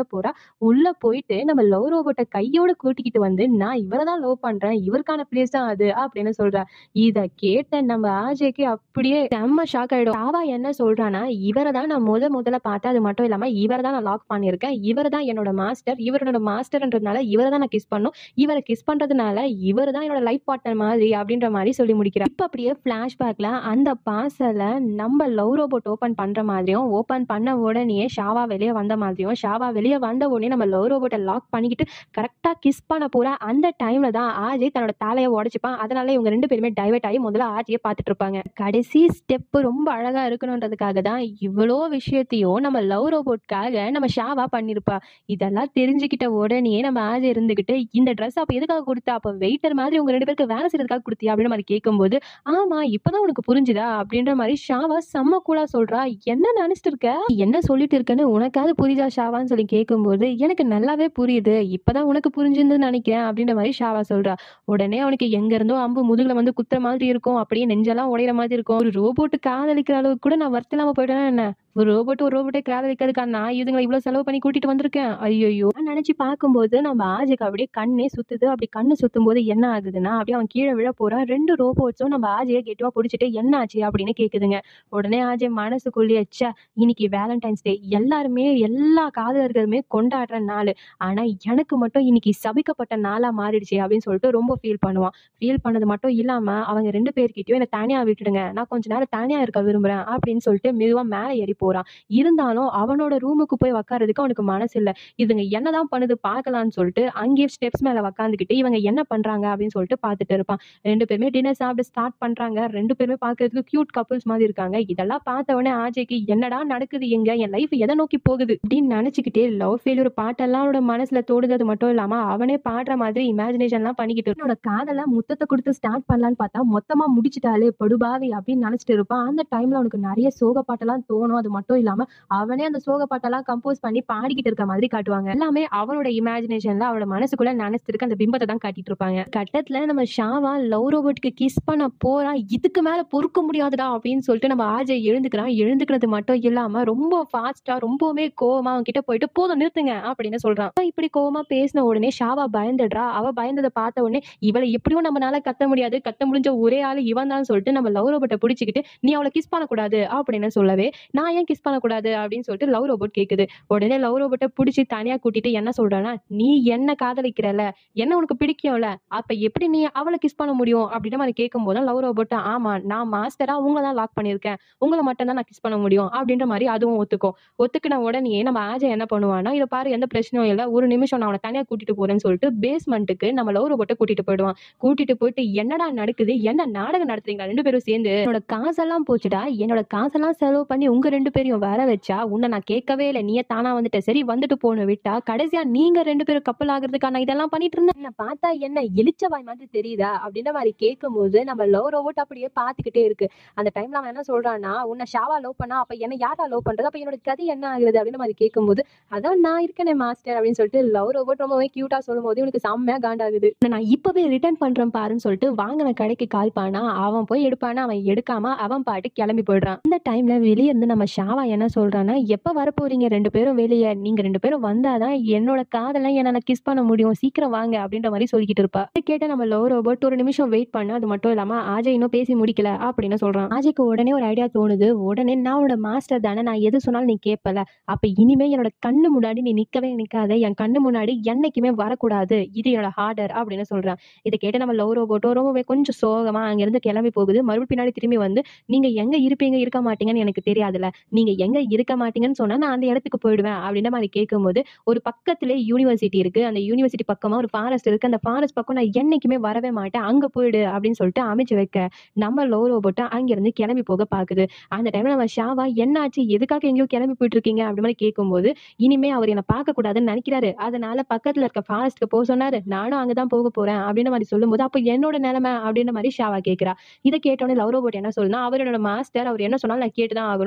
போறா. உள்ள போயிட்டு நம்ம லவ் ரோபோட்ட கையோட கூட்டிக்கிட்டு வந்து, "நான் இவர தான் லவ் பண்றேன். இவருக்கான பிளேஸ் தான் அது" அப்படின்னு சொல்றா. இத கேட்ட நம்ம ஆர்ஜேக்கு அப்படியே செம்ம ஷாக் ஆயிடும். ஷாவா என்ன சொல்றான்னா, "இவர தான் நான் முத முதல்ல பார்த்தேன். அது மட்டும் இல்லாம இவர தான் நான் லாக் பண்ணியிருக்கேன். இவரு தான் என்னோட மாஸ்டர். இவரோட மாஸ்டர்ன்றதுனால இவர தான் நான் கிஸ் பண்ணணும். இவர கிஸ் பண்றதுனால இவரு தான் என்னோட லைஃப் பார்ட்னர் மாதிரி" அப்படின்ற மாரி சொல்லி முடிக்கிறா. இப்ப அப்படியே ஃபிளாஷ்பேக்ல அந்த பார்சல நம்ம லவ் ரோபோட் ஓப்பன் பண்ற மாதிரியும், ஓப்பன் பண்ண உடனேயே ஷாவா வெளிய வந்த மாதிரியும், ஷாவா வெளிய வந்த உடனே நம்ம லவ் ரோபோட்ட லாக் பண்ணிக்கிட்டு கரெக்ட்டா கிஸ் பண்ண போற அந்த டைம்ல தான் ஆர்ஜே தன்னோட தலைய உடைச்சுப்பான். அதனால இவங்க 2 பேருமே டைவர்ட் ஆகி முதல்ல ஆர்ஜேய பார்த்துட்டு இருப்பாங்க. கடைசி ஸ்டெப் ரொம்ப அழகா இருக்கணுன்றதுக்காக தான் இவ்வளோ விஷயத்தையும் நம்ம லவ் ரோபோட்காக நம்ம ஷாவா பண்ணியிருப்பா. இதெல்லாம் தெரிஞ்சுக்கிட்ட உடனேயே நம்ம ஆர்ஜே இருந்துகிட்டு, "இந்த ட்ரெஸ் அப்ப எதுக்காக குடுத்த? அப்ப வெயிட்டர் மாதிரி உங்க 2 பேருக்கு வேலை செய்றதுக்காக குடுத்தியா?" அப்படின்ற மாரி கேட்கும்போது, "ஆமா இப்பதான் உனக்கு புரிஞ்சுதா?" அப்படின்ற மாரி ஷாவா செம்ம கூலா சொல்றா. "என்ன நெனச்சிட்டு இருக்க? நீ என்ன சொல்லிட்டு இருக்கன்னு உனக்காவது புரியுதா ஷாவான்னு?" சொல்லி கேட்கும்போது, "எனக்கு நல்லாவே புரியுது. இப்பதான் உனக்கு புரிஞ்சிருந்துன்னு நெனைக்கிறேன்" அப்படின்ற மாரி ஷாவா சொல்றா. உடனே அவனுக்கு எங்க இருந்தோ அம்பு முதுகுல வந்து குத்துற மாதிரி இருக்கும். அப்படியே நெஞ்செல்லாம் உடையிற மாதிரி இருக்கும். ஒரு ரோபோட் காதலிக்கிற அளவுக்கு கூட நான் வொர்த் இல்லாம போயிட்டேனா என்ன? ஒரு ரோபோட் ஒரு ரோபோட்டே காதலிக்கிறதுக்கா நான் இதுங்கள இவ்வளோ செலவு பண்ணி கூட்டிட்டு வந்திருக்கேன். ஐய்யய்யோ! நெனச்சு பார்க்கும்போது நம்ம ஆர்ஜேக்கு அப்படியே கண்ணே சுத்துது. அப்படி கண்ணு சுத்தும்போது என்ன ஆகுதுன்னா, அப்படியே அவன் கீழ விழ போறான். 2 ரோபோட்ஸும் நம்ம ஆர்ஜேய கெட்டியா புடிச்சுட்டு, "என்ன ஆச்சு?" அப்படின்னு கேக்குதுங்க. உடனே ஆர்ஜே மனசுக்குள்ளேயே, "ச்சே! இன்னைக்கு வேலண்டைன்ஸ் டே. எல்லாருமே எல்லா காதலர்களுமே கொண்டாடுற நாளு. ஆனா எனக்கு மட்டும் இன்னைக்கு சபிக்கப்பட்ட நாளா மாறிடுச்சே" அப்படின்னு சொல்லிட்டு ரொம்ப ஃபீல் பண்ணுவான். ஃபீல் பண்ணது மட்டும் இல்லாம, அவங்க 2 பேர்கிட்டயும் "என்ன தனியா விட்டுடுங்க. நான் கொஞ்ச நேரம் தனியா இருக்க விரும்புறேன்" அப்படின்னு சொல்லிட்டு மெதுவா மேல ஏறி போறான். இருந்தாலும் அவனோட ரூமுக்கு போய் உட்கார்றதுக்கு அவனுக்கு மனசு இல்ல. இதுங்க என்னதான் பண்ணுது பார்க்கலான்னு சொல்லிட்டு, அங்கேயே ஸ்டெப்ஸ் மேல உட்காந்துக்கிட்டு, இவங்க என்ன பண்றாங்க அப்படின்னு சொல்லிட்டு பார்த்துட்டு இருப்பான். 2 பேருமே டின்னர் சாப்பிட ஸ்டார்ட் பண்றாங்க. 2 பேருமே பார்க்கறதுக்கு கியூட் கப்பிள்ஸ் மாதிரி இருக்காங்க. இதெல்லாம் பார்த்த உடனே ஆர்ஜேக்கு, "என்னடா நடக்குது இங்க? என் லைஃப் எத நோக்கி போகுது?" அப்படின்னு நெனச்சுக்கிட்டே லவ் ஃபெயிலியூர் பாட்டெல்லாம் அவனோட மனசுல தோடுது. அது மட்டும் இல்லாம அவனே பாடுற மாதிரி இமேஜினேஷன்லாம் பண்ணிக்கிட்டு என்னோட காதல முத்தத்த குடுத்து ஸ்டார்ட் பண்ணலான்னு பார்த்தா, மொத்தமா முடிச்சுட்டாளே படுபாவி அப்படின்னு நெனச்சுட்டு இருப்பான். அந்த டைம்ல அவனுக்கு நெறைய சோக பாட்டெல்லாம் தோணும். அது மட்டும் இல்லாம அவனே அந்த சோக பாட்டெல்லாம் கம்போஸ் பண்ணி பாடிக்கிட்டு இருக்க மாதிரி காட்டுவாங்க. எல்லாமே அவனோட இமேஜினேஷன்ல அவனோட மனசுக்குள்ள நெனச்சிட்டு இருக்க அந்த பிம்பத்த தான் காட்டிட்டு இருப்பாங்க. கட்டத்துல நம்ம ஷாவா லவ் ரோபோட்க்கு கிஸ் பண்ண போறா. "இதுக்கு மேல பொறுக்க முடியாதுடா" அப்படின்னு சொல்லிட்டு நம்ம ஆர்ஜே எழுந்துக்கிறான். எழுந்துக்கிறது மட்டும் இல்லாம ரொம்ப ஃபாஸ்ட்டா ரொம்பவுமே கோவமா அவன்கிட்ட போயிட்டு, "போதும் நிறுத்துங்க" அப்படின்னு சொல்றான். அவன் இப்படி கோவமா பேசின உடனே ஷாவா பயந்துடுறா. அவ பயந்தத பார்த்த உடனே, "இவள எப்படியும் நம்மனால கத்த முடியாது. கத்த முடிஞ்ச ஒரே ஆளு இவன் தான்" சொல்லிட்டு நம்ம லவ் ரோபோட்ட புடிச்சுக்கிட்டு, "நீ அவள கிஸ் பண்ணக்கூடாது" அப்படின்னு சொல்லவே, "நான் ஏன் கிஸ் பண்ணக்கூடாது?" அப்படின்னு சொல்லிட்டு லவ் ரோபோட் கேக்குது. உடனே லவ் ரோபோட்ட புடிச்சு தனியா கூட்டிட்டு என்ன சொல்றான்னா, "நீ என்ன காதலிக்கிறல்ல, என்ன உனக்கு பிடிக்கும்ல, அப்ப எப்படி நீ அவள கிஸ் பண்ண முடியும்?" அப்படின்ற மாரி கேட்கும்போது தான் லவ் ரோபோட், "ஆமா நான் மாஸ்டரா உங்கள தான் லாக் பண்ணியிருக்கேன். உங்கள மட்டும் தான் நான் கிஸ் பண்ண முடியும்" அப்படின்ற மாரி அதுவும் ஒத்துக்கும். ஒத்துக்கின உடனேயே நம்ம ஆர்ஜே என்ன பண்ணுவான்னா, "இத பாரு எந்த பிரச்சனையும் இல்ல. ஒரு நிமிஷம் நான் உன்ன தனியா கூட்டிட்டு போறேன்னு" சொல்லிட்டு பேஸ்மெண்ட்டுக்கு நம்ம லவ் ரோபோட்ட கூட்டிட்டு போயிடுவான். கூட்டிட்டு போயிட்டு, "என்னடா நடக்குது? என்ன நாடகம் நடத்துறீங்களா 2 பேரும் சேர்ந்து? என்னோட காசெல்லாம் போச்சுடா. என்னோட காசெல்லாம் செலவு பண்ணி உங்க 2 பேரையும் வர வச்சா, உன்ன நான் கேட்கவே இல்ல. நீயே தானா வந்துட்ட. சரி வந்துட்டு போன்னு விட்டா, கடைசியா நீங்க 2 பேரும் கப்புள் ஆகுறதுக்கா நான் இதெல்லாம் பண்ணிட்டு இருந்தேன். என்ன பார்த்தா என்ன எலிச்ச வாய் மாதிரி தெரியுதா?" அப்படின்ற மாரி கேட்கும்போது நம்ம லவ் ரோபோட் அப்படியே பார்த்துக்கிட்டே இருக்கு. அந்த டைம்ல அவன் என்ன சொல்றான்னா, "உன்ன ஷாவா லவ் பண்ணா, அப்ப என்ன யாரா லவ் பண்றது? அப்ப என்னோட கதி என்ன ஆகுறது?" அப்படின்ற மாரி கேட்கும்போது, "அதான் நான் இருக்கேனே மாஸ்டர்" அப்படின்னு சொல்லிட்டு லவ் ரோபோட் ரொம்பவே கியூட்டா சொல்லும்போது இவனுக்கு செம்மையா காண்டாகுது. "உன்ன நான் இப்பவே ரிட்டர்ன் பண்றேன் பாருன்னு" சொல்லிட்டு வாங்குன கடைக்கு கால் பண்ணா, அவன் போய் எடுப்பானா, அவன் எடுக்காம அவன் பாட்டுக்கு கிளம்பி போயிடுறான். இந்த டைம்ல வெளிய இருந்து நம்ம ஷாவா என்ன சொல்றான்னா, "எப்ப வரப்போறீங்க 2 பேரும் வெளிய? நீங்க 2 பேரும் வந்தா தான் என்னோட காதல என்னால கிஸ் பண்ண முடியும். சீக்கிரம் வாங்க" அப்படின்ற மாரி சொல்லிக்கிட்டு இருப்பா. இத கேட்ட நம்ம லவ் ரோபோட், "ஒரு நிமிஷம் வெயிட் பண்ணு. அது மட்டும் இல்லாம ஆர்ஜே இன்னும் பேசி முடிக்கல" அப்படின்னு சொல்றான். ஆர்ஜேக்கு உடனே ஒரு ஐடியா தோணுது. உடனே, "நான் உன்னோட மாஸ்டர் தானே. நான் எது சொன்னாலும் நீ கேட்பல்ல. அப்ப இனிமே என்னோட கண்ணு முன்னாடி நீ நிக்கவே நிக்காத. என் கண்ணு முன்னாடி என்னைக்குமே வரக்கூடாது. இது என்னோட ஆர்டர்" அப்படின்னு சொல்றான். இத கேட்டு நம்ம லவ் ரோபோட்டும் ரொம்பவே கொஞ்சம் சோகமா அங்கிருந்து கிளம்பி போகுது. மறுபடியும் பின்னாடி திரும்பி வந்து, "நீங்க எங்க இருப்பீங்க, இருக்க மாட்டீங்கன்னு எனக்கு தெரியாதுல்ல. நீங்க எங்க இருக்க மாட்டீங்கன்னு சொன்னா நான் அந்த இடத்துக்கு போயிடுவேன்" அப்படின்ற மாரி கேட்கும்போது, "ஒரு பக்கத்திலே யூனிவர்சிட்டி இருக்கு. அந்த யூனிவர்சிட்டி பக்கமா ஒரு ஃபாரஸ்ட் இருக்கு. அந்த ஃபாரஸ்ட் பக்கம் நான் என்னைக்குமே வரவே மாட்டேன். அங்க போயிடு" அப்படின்னு சொல்லிட்டு அமைச்சு வைக்க, நம்ம லவ் ரோபோட் அங்கிருந்து கிளம்பி போக பாக்குது. அந்த டைம்ல நம்ம ஷாவா, "என்னாச்சு? எதுக்காக எங்கேயோ கிளம்பி போயிட்டு இருக்கீங்க?" அப்படி மாரி கேட்கும்போது, "இனிமே அவர் என்ன பார்க்க கூடாதுன்னு நெனைக்கிறாரு. அதனால பக்கத்துல இருக்க ஃபாரஸ்ட்க்கு போ சொன்னாரு. நானும் அங்க தான் போக போறேன்" அப்படின்ற மாரி சொல்லும்போது, "அப்ப என்னோட நெலைம?" அப்படின்ற மாரி ஷாவா கேட்கிறா. இத கேட்ட உடனே லவ் ரோபோட் என்ன சொல்லுதுன்னா, "அவர் என்னோட மாஸ்டர். அவர் என்ன சொன்னாலும் நான் கேட்டு தான் ஆகணும்" அப்படின்னு சொல்லிட்டு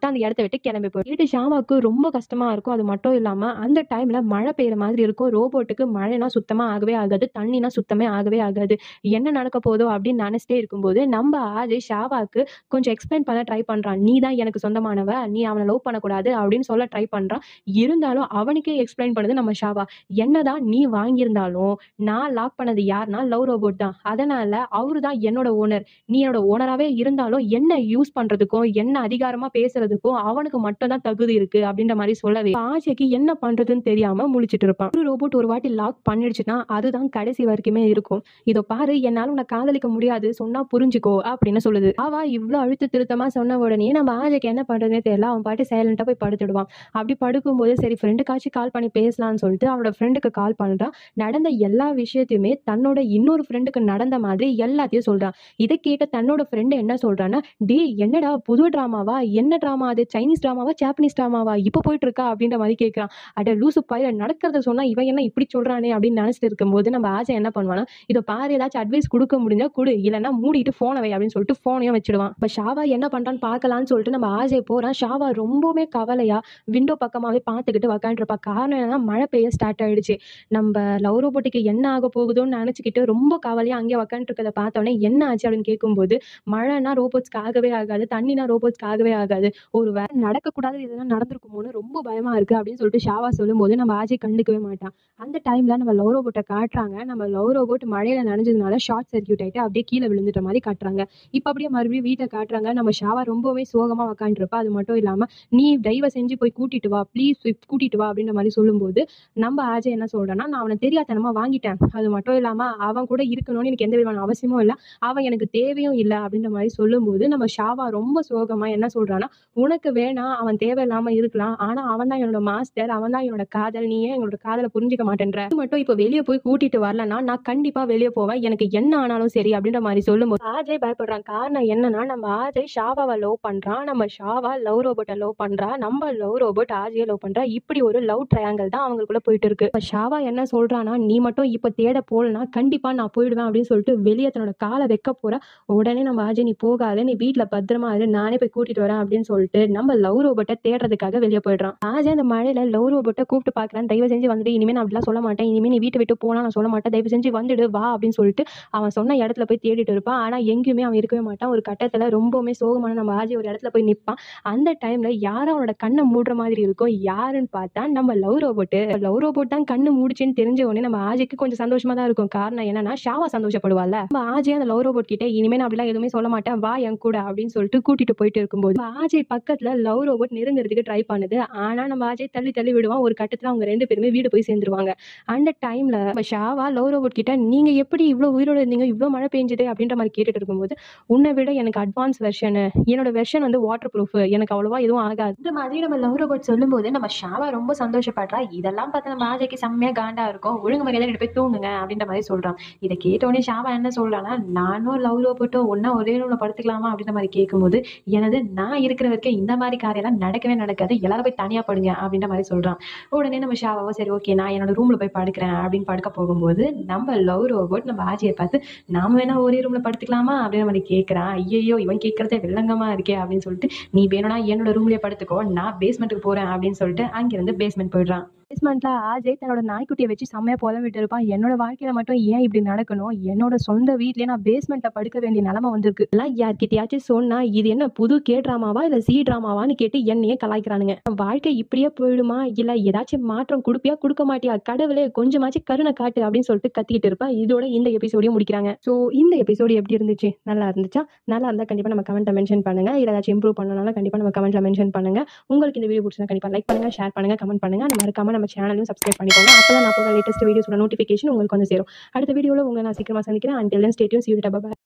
சொல்லிட்டு அந்த இடத்த விட்டு கிளம்பி போய் வீட்டு ஷாவாக்கு ரொம்ப கஷ்டமா இருக்கும் அது மட்டும் இல்லாம அந்த டைம்ல மழை பெய்யுற மாதிரி இருக்கும் ரோபோட்டுக்கு மழைனா சுத்தமா ஆகவே ஆகாது தண்ணினா சுத்தமே ஆகவே ஆகாது என்ன நடக்க போதோ அப்படின்னு நினைச்சிட்டே இருக்கும்போது நம்ம ஆஜ் ஷாவாக்கு கொஞ்சம் எக்ஸ்பிளைன் பண்ண ட்ரை பண்றான் நீ தான் எனக்கு சொந்தமானவ நீ அவனை லவ் பண்ணக்கூடாது அப்படின்னு சொல்ல ட்ரை பண்றான் இருந்தாலும் அவனுக்கே எக்ஸ்பிளைன் பண்ணுது நம்ம ஷாவா என்னதான் நீ வாங்கியிருந்தாலும் நான் லாக் பண்ணது யாருன்னா லவ் ரோபோட் தான் அதனால அவரு தான் என்னோட ஓனர் நீ என்னோட ஓனராகவே இருந்தாலும் என்ன யூஸ் பண்றதுக்கும் என்ன அதிகாரமா பேசுறதுக்கும் அவனுக்கு மட்டும் தான் தகுதி இருக்கு அப்படின்ற மாதிரி சொல்லவே ஆசைக்கு என்ன பண்றதுன்னு தெரியாம முழிச்சிட்டு இருப்பான் ஒரு ரோபோட் ஒரு வாட்டி லாக் பண்ணிடுச்சுன்னா அதுதான் கடைசி வரைக்குமே இருக்கும் இதோ பாரு என்னால உன்னை காதலிக்க முடியாது சொன்னா புரிஞ்சுக்கோ அப்படின்னு சொல்லுது அவ இவ்வளவு அழுத்த திருத்தமா சொன்ன உடனே நம்ம ஆஜைக்கு என்ன பண்றதுனே தெரியல அவன் பாட்டு சைலண்டா போய் படுத்துடுவான் அப்படி படுக்கும்போது சரி ஃப்ரெண்டுக்காச்சும் கால் பண்ணி பேசலாம்னு சொல்லிட்டு அவனோட ஃப்ரெண்டுக்கு கால் பண்றான் நடந்த எல்லா விஷயத்தையுமே தன்னோட இன்னொரு ஃப்ரெண்டுக்கு நடந்த மாதிரி எல்லாத்தையும் சொல்றான் இதை கேட்ட தன்னோட ஃப்ரெண்டு என்ன சொல்றான்னா டே என்னடா புது ட்ராமாவா என்ன ட்ராமா அது சைனீஸ் ட்ராமாவா ஜாப்பனீஸ் ட்ராமாவா இப்போ போயிட்டு இருக்கா அப்படின்ற மாதிரி கேட்கறான் அட லூசு பயில நடக்கிறத சொன்னா இவன் என்ன இப்படி சொல்றானே அப்படின்னு நினைச்சிட்டு இருக்கும்போது நம்ம ஆசை என்ன பண்ணுவானா இதை பாரு ஏதாச்சும் அட்வைஸ் கொடுக்க முடிஞ்சா கொடு இல்லைன்னா மூடிட்டு போனை வை அப்படின்னு சொல்லிட்டு போனையும் வச்சிடுவான் இப்போ ஷாவா என்ன பண்றான்னு பார்க்கலாம்னு சொல்லிட்டு நம்ம ஆசை போறான் ஷாவா ரொம்பவுமே கவலையா விண்டோ பக்கமாவே பார்த்துக்கிட்டு உக்காண்டிருப்பா காரணம் என்னன்னா மழை பெய்ய ஸ்டார்ட் ஆயிடுச்சு நம்ம லவ் ரோபோட்டுக்கு என்ன ஆக போகுதோன்னு நினச்சிக்கிட்டு ரொம்ப கவலையா அங்கேயே உக்காந்துருக்கதை பார்த்தோன்னே என்ன ஆச்சு அப்படின்னு கேட்கும்போது மழைனா ரோபோட்ஸ்க்கு ஆகவே ஆகாது தண்ணினா ரோபோட்ஸ்க்கு ஆகவே ஆகாது ஒரு வேலை நடக்கக்கூடாது இதெல்லாம் நடந்திருக்குமோன்னு ரொம்ப பயமா இருக்கு அப்படின்னு சொல்லிட்டு ஷாவா சொல்லும்போது நம்ம ஆஜய் கண்டுக்கவே மாட்டான் அந்த டைம்ல நம்ம லவ் ரோபோட்டை காட்டுறாங்க நம்ம லவ் ரோபோட் மழையில நனைஞ்சதுனால ஷார்ட் சர்க்கியூட் ஆயிட்டு அப்படியே கீழே விழுந்துட்ட மாதிரி காட்டுறாங்க இப்போ அப்படியே மறுபடியும் வீட்டை காட்டுறாங்க நம்ம ஷாவா ரொம்பவே சோகமா உக்காந்துருப்பா அது மட்டும் இல்லாம நீ தயவு செஞ்சு போய் கூட்டிட்டு வா ப்ளீஸ் கூட்டிட்டு வா அப்படின்ற மாதிரி சொல்லும்போது நம்ம ஆஜய் என்ன சொல்றேன்னா நான் அவனை தெரியாதனமா வாங்கிட்டேன் அது மட்டும் இல்லாம அவன் கூட இருக்கணும்னு எனக்கு எந்த விதமான அவசியமும் இல்லை அவன் எனக்கு தேவையும் இல்லை அப்படின்ற மாதிரி சொல்லும்போது நம்ம ஷாவா ரொம்ப சோகமா என்ன சொல்றான்னா உனக்கு வேணாம் அவன் தேவையில்லாம இருக்கலாம் ஆனா அவன் தான் என்னோட மாஸ்டர் அவன் தான் என்னோட காதல் நீ ஏன் எங்களோட காதலை புரிஞ்சுக்க மாட்டேன்ற நீ மட்டும் இப்போ வெளியே போய் கூட்டிட்டு வரலன்னா நான் கண்டிப்பா வெளியே போவேன் எனக்கு என்ன ஆனாலும் சரி அப்படின்ற மாதிரி சொல்லும்போது ஆஜய் பயப்படுறான் காரணம் என்னன்னா நம்ம ஆஜய் ஷாவாவை லவ் பண்றான் நம்ம ஷாவா லவ் ரோபோட்டை லவ் பண்றா நம்ம லவ் ரோபோட் ஆஜயை லவ் பண்றா இப்படி ஒரு லவ் ட்ரையாங்கல் தான் அவங்களுக்குள்ள போயிட்டு இருக்கு இப்ப ஷாவா என்ன சொல்றானா நீ மட்டும் இப்ப தேட போலனா கண்டிப்பா நான் போயிடுவேன் அப்படின்னு சொல்லிட்டு வெளியே தன்னோட காலை வைக்க போற உடனே நம்ம ஆஜய் நீ போகாத நீ வீட்ல பத்திரமா இரு நானே போய் கூட்டிட்டு வரேன் அப்படின்னு சொல்லிட்டு நம்ம லவ் ரோபோட்டை தேடுறதுக்காக வெளியே போயிடுறான் ஆஜய் அந்த மழையில லவ் ரோபோட்டை கூப்பிட்டு பாக்குறான் தயவு செஞ்சு வந்துட்டு இனிமே நான் அப்படிலாம் சொல்ல மாட்டேன் இனிமே நீ வீட்டை விட்டு போனா நான் சொல்ல மாட்டேன் தயவு செஞ்சு வந்துடு வா அப்படின்னு சொல்லிட்டு அவன் சொன்ன இடத்துல போய் தேடிட்டு இருப்பான் ஆனா எங்கேயுமே அவன் இருக்கவே மாட்டான் ஒரு கட்டத்துல ரொம்பவுமே சோகமான நம்ம ஆஜய் ஒரு இடத்துல போய் நிப்பான் அந்த டைம்ல யாரும் அவனோட கண்ணை மூடுற மாதிரி இருக்கும் யாருன்னு பார்த்தா நம்ம லவ் ரோபோட்டு லவ் ரோபோட் தான் கண்ணு மூடிச்சுன்னு தெரிஞ்ச உடனே நம்ம ஆஜைக்கு கொஞ்சம் சந்தோஷமா தான் இருக்கும் காரணம் என்னன்னா ஷாவா சந்தோஷப்படுவாள்ல நம்ம ஆஜய் அந்த லவ் ரோபோட் கிட்ட இனிமே நான் அப்படிலாம் எதுவுமே சொல்ல மாட்டேன் வா என் கூட அப்படின்னு சொல்லிட்டு கூட்டிட்டு போயிட்டு இருக்கும்போது நம்ம ஆஜய் பக்கத்துல லவ் ரோபோட் நெருங்குறதுக்கு ட்ரை பண்ணுது ஆனா நம்ம ஆஜய் தள்ளி தள்ளி விடுவான் ஒரு கட்டத்துல அவங்க ரெண்டு பேருமே வீடு போய் சேர்ந்துருவாங்க அந்த டைம்ல நம்ம ஷாவா லவ் ரோபோட் கிட்ட நீங்க எப்படி இவ்வளவு உயிரோட இருந்தீங்க இவ்வளவு மழை பெஞ்சது அப்படின்ற மாதிரி கேட்டுட்டு இருக்கும்போது உன்னை விட எனக்கு அட்வான்ஸ் வெர்ஷன் என்னோட வெர்ஷன் வந்து வாட்டர் ப்ரூஃப் எனக்கு அவ்வளவா எதுவும் ஆகாது இந்த மாதிரி நம்ம லவ் ரோபோட் சொல்லும்போது நம்ம ஷாவா ரொம்ப சந்தோஷப்படுறா இதெல்லாம் பார்த்து நம்ம ஆஜைக்கு செம்மையா காண்டா இருக்கும் ஒழுங்கு மரியாதை எடுத்து போய் தூங்குங்க அப்படின்ற மாதிரி சொல்றான் இதை கேட்டோடனே ஷாவா என்ன சொல்றான்னா நானும் லவ் ரோபோட்டோ ஒன்னா ஒரே ரூம்ல படுத்துக்கலாமா அப்படின்ற மாதிரி கேட்கும்போது எனது நான் இருக்கிற வரைக்கும் இந்த மாதிரி காரியெல்லாம் நடக்கவே நடக்காது எல்லாரும் போய் தனியா படுங்க அப்படின்ற மாதிரி சொல்றான் உடனே நம்ம ஷாவாவோ சரி ஓகே நான் என்னோட ரூம்ல போய் படுக்கிறேன் அப்படின்னு படுக்க போகும்போது நம்ம லவ் ரோபோட் நம்ம ஆஜியை பார்த்து நாம வேணா ஒரே ரூம்ல படுத்துக்கலாமா அப்படின்ற மாதிரி கேட்கறான் ஐயோ இவன் கேட்கறதே வில்லங்கமா இருக்கே அப்படின்னு சொல்லிட்டு நீ வேணும்னா என்னோட ரூம்லயே படுத்துக்கோ நான் பேஸ்மெண்ட்டுக்கு போறேன் அப்படின்னு சொல்லிட்டு அங்கிருந்து பேஸ்மெண்ட் போயிடுறான் பேஸ்மெண்ட்ல ஆஜய் தன்னோட நாய்க்குட்டியை வச்சு செம்மையா புலம்பிட்டு இருப்பான் என்னோட வாழ்க்கையில மட்டும் ஏன் இப்படி நடக்கணும் என்னோட சொந்த வீட்லயே நான் பேஸ்மெண்ட்ல படுக்க வேண்டிய நிலைமை வந்திருக்கு எல்லாம் யார்கிட்டயாச்சும் சொன்னா இது என்ன புது கே ட்ராமாவா இல்ல சி ட்ராமாவான்னு கேட்டு என்னையே கலாய்க்கிறானுங்க வாழ்க்கை இப்படியே போயிடுமா இல்ல ஏதாச்சும் மாற்றம் கொடுப்பியா கொடுக்க மாட்டியா கடவுளே கொஞ்சமாச்சும் கருணை காட்டு அப்படின்னு சொல்லிட்டு கத்திக்கிட்டு இருப்பேன் இதோட இந்த எபிசோடையும் முடிக்கிறாங்க ஸோ இந்த எபிசோடு எப்படி இருந்துச்சு நல்லா இருந்துச்சா நல்லா இருந்தா கண்டிப்பா நம்ம கமெண்ட்ல மென்ஷன் பண்ணுங்க இல்ல ஏதாச்சும் இம்ப்ரூவ் பண்ணனால கண்டிப்பா நம்ம கமெண்ட்ல மென்ஷன் பண்ணுங்க உங்களுக்கு இந்த வீடியோ பிடிச்சா கண்டிப்பா லைக் பண்ணுங்க ஷேர் பண்ணுங்க கமெண்ட் பண்ணுங்க அந்த மறக்காம நம்ம சேனலையும் சப்ஸ்கிரைப் பண்ணிக்கோங்க அப்பதான் நான் போகிற லேட்டஸ்ட் வீடியோஸோட நோட்டிஃபிகேஷன் உங்களுக்கு வந்து சேரும் அடுத்த வீடியோவில் உங்களை நான் சீக்கிரமா சந்திக்கிறேன் அண்டில் ஸ்டேட்யூன் யூ டபா